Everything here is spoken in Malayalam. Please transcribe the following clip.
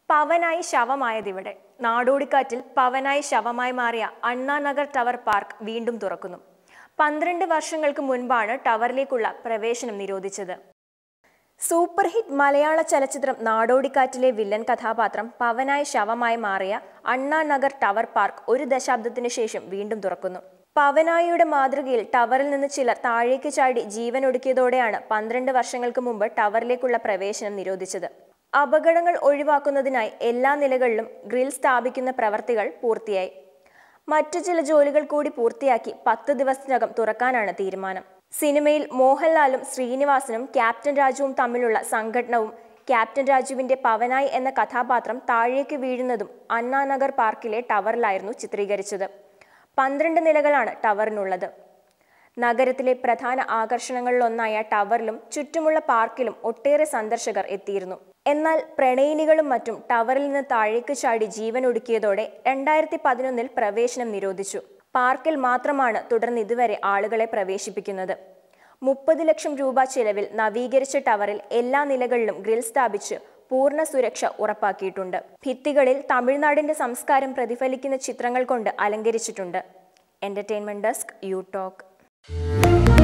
പവനായി ശവമായതിവിടെ നാടോടിക്കാറ്റിൽ പവനായി ശവമായി മാറിയ അണ്ണാനഗർ ടവർ പാർക്ക് വീണ്ടും തുറക്കുന്നു പന്ത്രണ്ട് വർഷങ്ങൾക്ക് മുൻപാണ് ടവറിലേക്കുള്ള പ്രവേശനം നിരോധിച്ചത് സൂപ്പർ ഹിറ്റ് മലയാള ചലച്ചിത്രം നാടോടിക്കാറ്റിലെ വില്ലൻ കഥാപാത്രം പവനായി ശവമായി മാറിയ അണ്ണാനഗർ ടവർ പാർക്ക് ഒരു ദശാബ്ദത്തിനു ശേഷം വീണ്ടും തുറക്കുന്നു പവനായിയുടെ മാതൃകയിൽ ടവറിൽ നിന്ന് ചിലർ താഴേക്ക് ചാടി ജീവൻ ഒടുക്കിയതോടെയാണ് പന്ത്രണ്ട് വർഷങ്ങൾക്ക് മുമ്പ് ടവറിലേക്കുള്ള പ്രവേശനം നിരോധിച്ചത് അപകടങ്ങൾ ഒഴിവാക്കുന്നതിനായി എല്ലാ നിലകളിലും ഗ്രിൽ സ്ഥാപിക്കുന്ന പ്രവർത്തികൾ പൂർത്തിയായി മറ്റു ചില ജോലികൾ കൂടി പൂർത്തിയാക്കി പത്ത് ദിവസത്തിനകം തുറക്കാനാണ് തീരുമാനം സിനിമയിൽ മോഹൻലാലും ശ്രീനിവാസനും ക്യാപ്റ്റൻ രാജുവും തമ്മിലുള്ള സംഘടനവും ക്യാപ്റ്റൻ രാജുവിന്റെ പവനായി എന്ന കഥാപാത്രം താഴേക്ക് വീഴുന്നതും അണ്ണാനഗർ പാർക്കിലെ ടവറിലായിരുന്നു ചിത്രീകരിച്ചത് പന്ത്രണ്ട് നിലകളാണ് ടവറിനുള്ളത് നഗരത്തിലെ പ്രധാന ആകർഷണങ്ങളിലൊന്നായ ടവറിലും ചുറ്റുമുള്ള പാർക്കിലും ഒട്ടേറെ സന്ദർശകർ എത്തിയിരുന്നു എന്നാൽ പ്രണയിനികളും മറ്റും ടവറിൽ നിന്ന് താഴേക്ക് ചാടി ജീവൻ ഒടുക്കിയതോടെ രണ്ടായിരത്തി പതിനൊന്നിൽ പ്രവേശനം നിരോധിച്ചു പാർക്കിൽ മാത്രമാണ് തുടർന്ന് ഇതുവരെ ആളുകളെ പ്രവേശിപ്പിക്കുന്നത് മുപ്പത് ലക്ഷം രൂപ ചെലവിൽ നവീകരിച്ച ടവറിൽ എല്ലാ നിലകളിലും ഗ്രിൽ സ്ഥാപിച്ച് പൂർണ്ണ സുരക്ഷ ഉറപ്പാക്കിയിട്ടുണ്ട് ഭിത്തികളിൽ തമിഴ്നാടിന്റെ സംസ്കാരം പ്രതിഫലിക്കുന്ന ചിത്രങ്ങൾ കൊണ്ട് അലങ്കരിച്ചിട്ടുണ്ട് എന്റർടൈൻമെന്റ് ഡെസ്ക് യു ടോക്ക്